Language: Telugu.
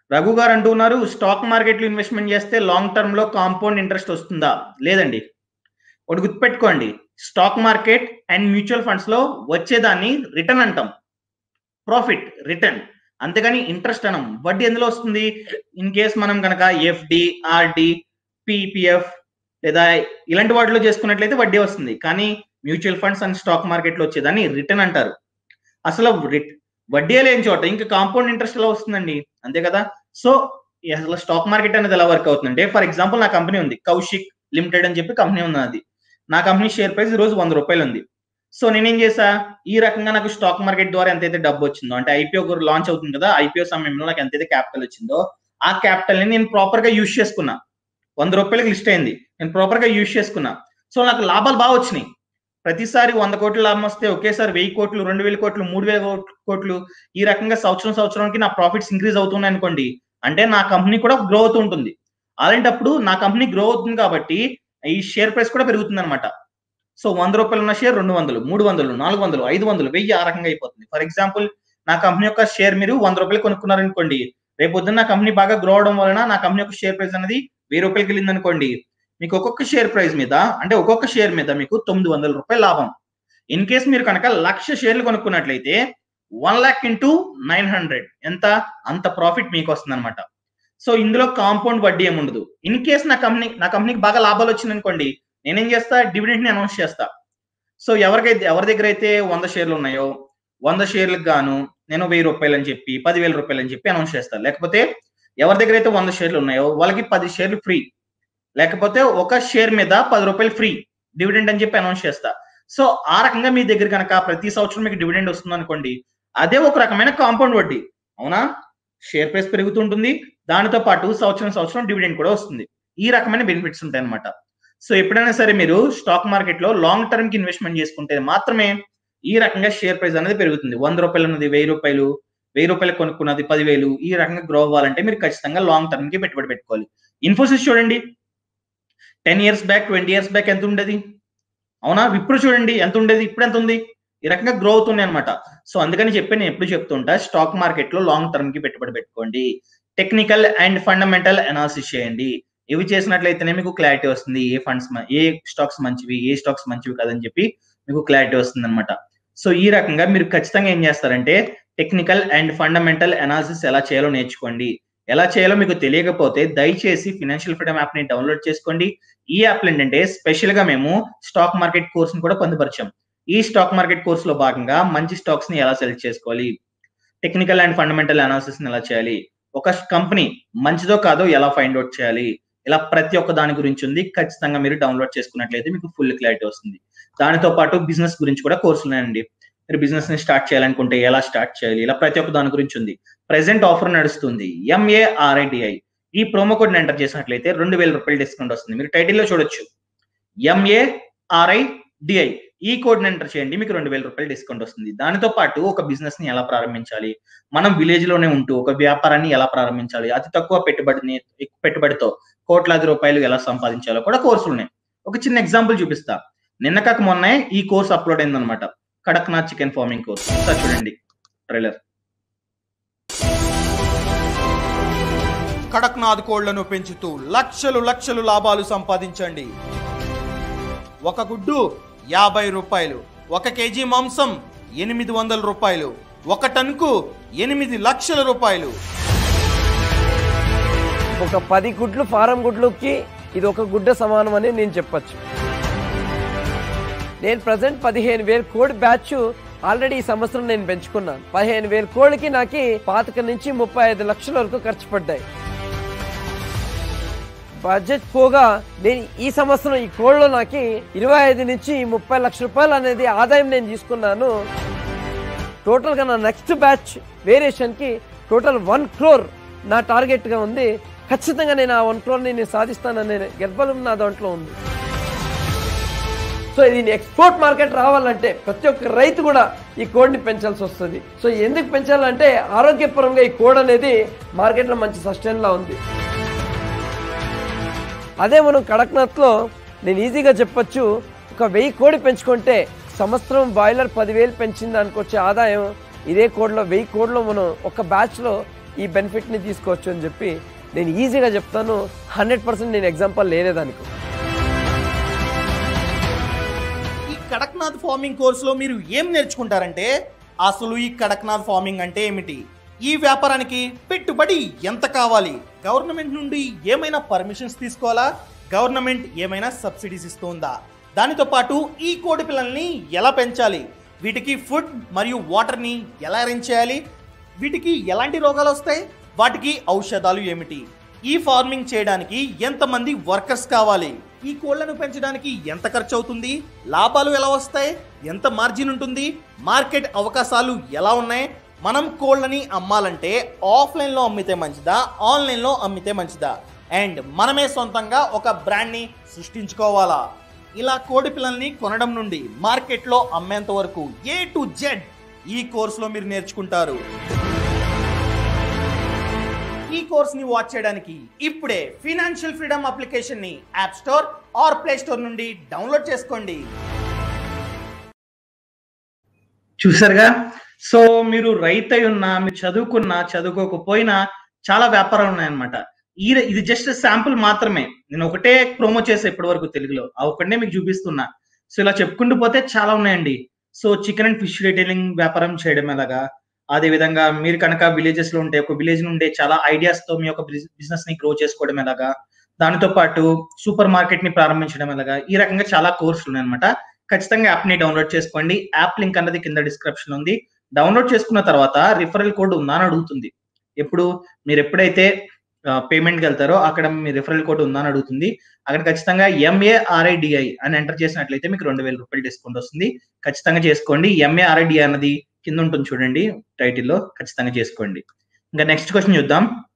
రఘు గారు అంటున్నారు స్టాక్ మార్కెట్లో ఇన్వెస్ట్మెంట్ చేస్తే లాంగ్ టర్మ్ లో కాంపౌండ్ ఇంట్రెస్ట్ వస్తుందా లేదండి ఒకటి గుర్తుపెట్టుకోండి stock market and mutual funds లో వచ్చేదాన్ని రిటర్న్ అంటాం ప్రాఫిట్ రిటర్న్ అంతేగాని ఇంట్రెస్ట్ అనం వడ్డీ ఎందులో వస్తుంది ఇన్ కేస్ మనం కనుక ఎఫ్డి ఆర్డి పిపిఎఫ్ లేదా ఇలాంటి వాటిలో చేసుకున్నట్లయితే వడ్డీ వస్తుంది కానీ mutual funds and stock market లో వచ్చేదాన్ని రిటర్న్ అంటారు అసలు రిట్- వడ్డీ లేని చోట ఇంకా కాంపౌండ్ ఇంట్రెస్ట్ ఎలా వస్తుందండి అంతే కదా సో అసలు స్టాక్ మార్కెట్ అనేది ఎలా వర్క్ అవుతుందంటే ఫర్ ఎగ్జాంపుల్ నా కంపెనీ ఉంది కౌశిక్ లిమిటెడ్ అని చెప్పి కంపెనీ ఉంది అది నా కంపెనీ షేర్ ప్రైస్ ఈ రోజు వంద రూపాయలు ఉంది సో నేనేం చేసా ఈ రకంగా నాకు స్టాక్ మార్కెట్ ద్వారా ఎంతైతే డబ్బు వచ్చిందో అంటే ఐపీఓ లాంచ్ అవుతుంది కదా ఐపీఓ సమయంలో నాకు ఎంతైతే క్యాపిటల్ వచ్చిందో ఆ క్యాపిటల్ ని నేను ప్రాపర్ గా యూజ్ చేసుకున్నా వంద రూపాయలకి లిస్ట్ అయింది నేను ప్రాపర్ గా యూజ్ చేసుకున్నా సో నాకు లాభాలు బాగా వచ్చినాయి ప్రతిసారి వంద కోట్ల లాభం వస్తే ఒకేసారి వెయ్యి కోట్లు రెండు వేల కోట్లు మూడు వేల కోట్లు ఈ రకంగా సంవత్సరం సంవత్సరానికి నా ప్రాఫిట్స్ ఇంక్రీజ్ అవుతున్నాయి అనుకోండి అంటే నా కంపెనీ కూడా గ్రో అవుతూ ఉంటుంది అలాంటప్పుడు నా కంపెనీ గ్రో అవుతుంది కాబట్టి ఈ షేర్ ప్రైస్ కూడా పెరుగుతుంది అనమాట సో వంద రూపాయలు ఉన్న షేర్ రెండు వందలు మూడు వందలు నాలుగు వందలు ఐదు వందలు వెయ్యి ఆ రకంగా అయిపోతుంది ఫర్ ఎగ్జాంపుల్ నా కంపెనీ యొక్క షేర్ మీరు వంద రూపాయలు కొనుక్కున్నారనుకోండి రేపు పొద్దున్న నా కంపెనీ బాగా గ్రో అవడం వలన నా కంపెనీ యొక్క షేర్ ప్రైస్ అనేది వెయ్యి రూపాయలకి వెళ్ళింది అనుకోండి మీకు ఒక్కొక్క షేర్ ప్రైస్ మీద అంటే ఒక్కొక్క షేర్ మీద మీకు తొమ్మిది వందల రూపాయల లాభం ఇన్ కేస్ మీరు కనుక లక్ష షేర్లు కొనుక్కున్నట్లయితే one lakh into nine hundred ఎంత అంత ప్రాఫిట్ మీకు వస్తుంది అనమాట సో ఇందులో కాంపౌండ్ వడ్డీ ఏమి ఉండదు ఇన్ కేస్ నా కంపెనీ నా కంపెనీకి బాగా లాభాలు వచ్చింది అనుకోండి నేనేం చేస్తా డివిడెంట్ ని అనౌన్స్ చేస్తా సో ఎవరికైతే ఎవరి దగ్గర అయితే వంద షేర్లు ఉన్నాయో వంద షేర్లకు గాను నేను వెయ్యి రూపాయలు అని చెప్పి పదివేల రూపాయలు అని చెప్పి అనౌన్స్ చేస్తాను లేకపోతే ఎవరి దగ్గర అయితే వంద షేర్లు ఉన్నాయో వాళ్ళకి పది షేర్లు ఫ్రీ లేకపోతే ఒక షేర్ మీద పది రూపాయలు ఫ్రీ డివిడెండ్ అని చెప్పి అనౌన్స్ చేస్తా సో ఆ రకంగా మీ దగ్గర కనుక ప్రతి సంవత్సరం మీకు డివిడెండ్ వస్తుంది అనుకోండి అదే ఒక రకమైన కాంపౌండ్ వడ్డీ అవునా షేర్ ప్రైస్ పెరుగుతుంటుంది దానితో పాటు సంవత్సరం సంవత్సరం డివిడెండ్ కూడా వస్తుంది ఈ రకమైన బెనిఫిట్స్ ఉంటాయి అనమాట సో ఎప్పుడైనా సరే మీరు స్టాక్ మార్కెట్ లో లాంగ్ టర్మ్ కి ఇన్వెస్ట్మెంట్ చేసుకుంటే మాత్రమే ఈ రకంగా షేర్ ప్రైస్ అనేది పెరుగుతుంది వంద రూపాయలు ఉన్నది వెయ్యి రూపాయలు వెయ్యి రూపాయలు కొనుక్కున్నది పదివేలు ఈ రకంగా గ్రో అవ్వాలంటే మీరు ఖచ్చితంగా లాంగ్ టర్మ్ కి పెట్టుబడి పెట్టుకోవాలి ఇన్ఫోసిస్ చూడండి ten years back twenty years back ఎంత ఉండేది అవునా ఇప్పుడు చూడండి ఎంత ఉండేది ఇప్పుడు ఎంత ఉంది ఈ రకంగా గ్రో అవుతున్నాయి అనమాట సో అందుకని చెప్పి నేను ఎప్పుడు చెప్తుంటా స్టాక్ మార్కెట్ లో లాంగ్ టర్మ్ కి పెట్టుబడి పెట్టుకోండి టెక్నికల్ అండ్ ఫండమెంటల్ అనాలిసిస్ చేయండి ఇవి చేసినట్లయితేనే మీకు క్లారిటీ వస్తుంది ఏ ఫండ్స్ ఏ స్టాక్స్ మంచివి ఏ స్టాక్స్ మంచివి కాదని చెప్పి మీకు క్లారిటీ వస్తుంది అనమాట సో ఈ రకంగా మీరు ఖచ్చితంగా ఏం చేస్తారంటే టెక్నికల్ అండ్ ఫండమెంటల్ అనాలిసిస్ ఎలా చేయాలో నేర్చుకోండి ఎలా చేయాలో మీకు తెలియకపోతే దయచేసి ఫినాన్షియల్ ఫ్రీడమ్ యాప్ ని డౌన్లోడ్ చేసుకోండి ఈ యాప్ ఏంటంటే స్పెషల్ గా మేము స్టాక్ మార్కెట్ కోర్స్ ని కూడా పొందుపరిచాం ఈ స్టాక్ మార్కెట్ కోర్స్ లో భాగంగా మంచి స్టాక్స్ ని ఎలా సెలెక్ట్ చేసుకోవాలి టెక్నికల్ అండ్ ఫండమెంటల్ అనాలిసిస్ ని ఎలా చేయాలి ఒక కంపెనీ మంచిదో కాదో ఎలా ఫైండ్ అవుట్ చేయాలి ఇలా ప్రతి ఒక్క దాని గురించి ఉంది ఖచ్చితంగా మీరు డౌన్లోడ్ చేసుకున్నట్లయితే మీకు ఫుల్ క్లారిటీ వస్తుంది దానితో పాటు బిజినెస్ గురించి కూడా కోర్సులు ఉన్నాయండి మీరు బిజినెస్ ని స్టార్ట్ చేయాలనుకుంటే ఎలా స్టార్ట్ చేయాలి ఇలా ప్రతి ఒక్క దాని గురించి ఉంది ప్రెసెంట్ ఆఫర్ నడుస్తుంది ఎంఏఆర్ఐడిఐ ఈ ప్రోమో కోడ్ ఎంటర్ చేసినట్లయితే రెండు వేల రూపాయలు డిస్కౌంట్ వస్తుంది మీరు టైటిల్లో చూడొచ్చు ఎంఏఆర్ఐడిఐ ఈ కోడ్ ఎంటర్ చేయండి మీకు రెండు వేల రూపాయలు డిస్కౌంట్ వస్తుంది దానితో పాటు ఒక బిజినెస్ ని ఎలా ప్రారంభించాలి మనం విలేజ్ లోనే ఉంటూ ఒక వ్యాపారాన్ని ఎలా ప్రారంభించాలి అతి తక్కువ పెట్టుబడిని పెట్టుబడితో కోట్లాది రూపాయలు ఎలా సంపాదించాలో కూడా కోర్సులు ఉన్నాయి ఒక చిన్న ఎగ్జాంపుల్ చూపిస్తా నిన్న కాక మొన్నే ఈ కోర్స్ అప్లోడ్ అయిందనమాట కడక్నాథ్ చికెన్ ఫార్మింగ్ కోర్స్ ఒకసారి చూడండి ట్రైలర్ కడక్నాథ్ కోళ్లను పెంచుతూ లక్షలు లక్షలు లాభాలు సంపాదించండి ఒక గుడ్డు యాభై రూపాయలు ఒక కేజీ మాంసం ఎనిమిది వందల రూపాయలు ఒక టన్కు ఎనిమిది లక్షల రూపాయలు ఒక పది గుడ్లు ఫారం గుడ్లుకి ఇది ఒక గుడ్డ సమానం అని నేను చెప్పొచ్చు నేను ప్రజెంట్ పదిహేను వేలు కోడి బ్యాచ్ ఆల్రెడీ ఈ సంవత్సరం నేను పెంచుకున్నాను పదిహేను వేలు కోడికి నాకు పాతిక నుంచి ముప్పై ఐదు లక్షల వరకు ఖర్చు పడ్డాయి బడ్జెట్ పోగా నేను ఈ సంవత్సరం ఈ కోళ్ళలో నాకు ఇరవై ఐదు నుంచి ముప్పై లక్షల రూపాయలు అనేది ఆదాయం నేను తీసుకున్నాను టోటల్ గా నా నెక్స్ట్ బ్యాచ్ వేరియేషన్ కి టోటల్ వన్ క్రోర్ నా టార్గెట్ గా ఉంది ఖచ్చితంగా నేను ఆ వన్ క్రోర్ నేను సాధిస్తాననే గర్భలం నా దాంట్లో ఉంది సో ఇది ఎక్స్పోర్ట్ మార్కెట్ రావాలంటే ప్రతి ఒక్క రైతు కూడా ఈ కోడ్ని పెంచాల్సి వస్తుంది సో ఎందుకు పెంచాలంటే ఆరోగ్యపరంగా ఈ కోడ్ అనేది మార్కెట్లో మంచి సస్టైన్ లా ఉంది అదే మనం కడక్నాథ్లో నేను ఈజీగా చెప్పొచ్చు ఒక వెయ్యి కోడి పెంచుకుంటే సంవత్సరం బాయిలర్ పదివేలు పెంచిన దానికి వచ్చే ఆదాయం ఇదే కోడ్లో వెయ్యి కోడ్లో మనం ఒక బ్యాచ్లో ఈ బెనిఫిట్ని తీసుకోవచ్చు అని చెప్పి నేను ఈజీగా చెప్తాను హండ్రెడ్ పర్సెంట్ నేను ఎగ్జాంపుల్ లేనేదానికి ఈ కడక్నాథ్ ఫార్మింగ్ కోర్సులో మీరు ఏం నేర్చుకుంటారంటే అసలు ఈ కడక్నాథ్ ఫార్మింగ్ అంటే ఏమిటి ఈ వ్యాపారానికి పెట్టుబడి ఎంత కావాలి గవర్నమెంట్ నుండి ఏమైనా పర్మిషన్స్ తీసుకోవాలా గవర్నమెంట్ ఏమైనా సబ్సిడీస్ ఇస్తుందా దానితో పాటు ఈ కోడి పిల్లల్ని ఎలా పెంచాలి వీటికి ఫుడ్ మరియు వాటర్ని ఎలా అరేంజ్ చేయాలి వీటికి ఎలాంటి రోగాలు వస్తాయి వాటికి ఔషధాలు ఏమిటి ఈ ఫార్మింగ్ చేయడానికి ఎంతమంది వర్కర్స్ కావాలి ఈ కోళ్లను పెంచడానికి ఎంత ఖర్చు అవుతుంది లాభాలు ఎలా వస్తాయి ఎంత మార్జిన్ ఉంటుంది మార్కెట్ అవకాశాలు ఎలా ఉన్నాయి మనం కోళ్ళని అమ్మాలంటే ఆఫ్లైన్లో అమ్మితే మంచిదా ఆన్లైన్లో అమ్మితే మంచిదా అండ్ మనమే సొంతంగా ఒక బ్రాండ్ని సృష్టించుకోవాలా ఇలా కోడి పిల్లల్ని కొనడం నుండి మార్కెట్లో అమ్మేంత వరకు ఏ టు జెడ్ ఈ కోర్సులో మీరు నేర్చుకుంటారు ఈ కోర్స్ ని వాచ్ చేయడానికి ఇప్పుడే ఫినాన్షియల్ ఫ్రీడమ్ అప్లికేషన్ ని App Store or Play Store నుండి డౌన్లోడ్ చేసుకోండి చూసారుగా సో మీరు రైతు అయి ఉన్నా మీరు చదువుకున్నా చదువుకోకపోయినా చాలా వ్యాపారాలు ఉన్నాయన్నమాట ఈ ఇది జస్ట్ శాంపుల్ మాత్రమే నేను ఒకటే ప్రోమో చేసా ఇప్పటి వరకు తెలుగులో ఆ ఒకటే మీకు చూపిస్తున్నా సో ఇలా చెప్పుకుంటూ పోతే చాలా ఉన్నాయండి so chicken and fish retailing వ్యాపారం చేయడం ఎలాగా అదే విధంగా మీరు కనుక విలేజెస్ లో ఉంటే ఒక విలేజ్ నుండే చాలా ఐడియాస్ తో మీ యొక్క బిజినెస్ ని గ్రో చేసుకోవడం ఎలాగా దానితో పాటు సూపర్ మార్కెట్ ని ప్రారంభించడం ఎలాగా ఈ రకంగా చాలా కోర్సులు ఉన్నాయన్నమాట ఖచ్చితంగా యాప్ ని డౌన్లోడ్ చేసుకోండి యాప్ లింక్ అన్నది కింద డిస్క్రిప్షన్ ఉంది డౌన్లోడ్ చేసుకున్న తర్వాత రిఫరల్ కోడ్ ఉందా అని అడుగుతుంది ఎప్పుడు మీరు ఎప్పుడైతే పేమెంట్కి వెళ్తారో అక్కడ మీ రిఫరల్ కోడ్ ఉందా అని అడుగుతుంది అక్కడ ఖచ్చితంగా ఎంఏఆర్ఐడిఐ అని ఎంటర్ చేసినట్లయితే మీకు రెండు వేల రూపాయలు డిస్కౌంట్ వస్తుంది ఖచ్చితంగా చేసుకోండి ఎంఏఆర్ఐడిఐ అన్నది కింద ఉంటుంది చూడండి టైటిల్లో ఖచ్చితంగా చేసుకోండి ఇంకా నెక్స్ట్ క్వశ్చన్ చూద్దాం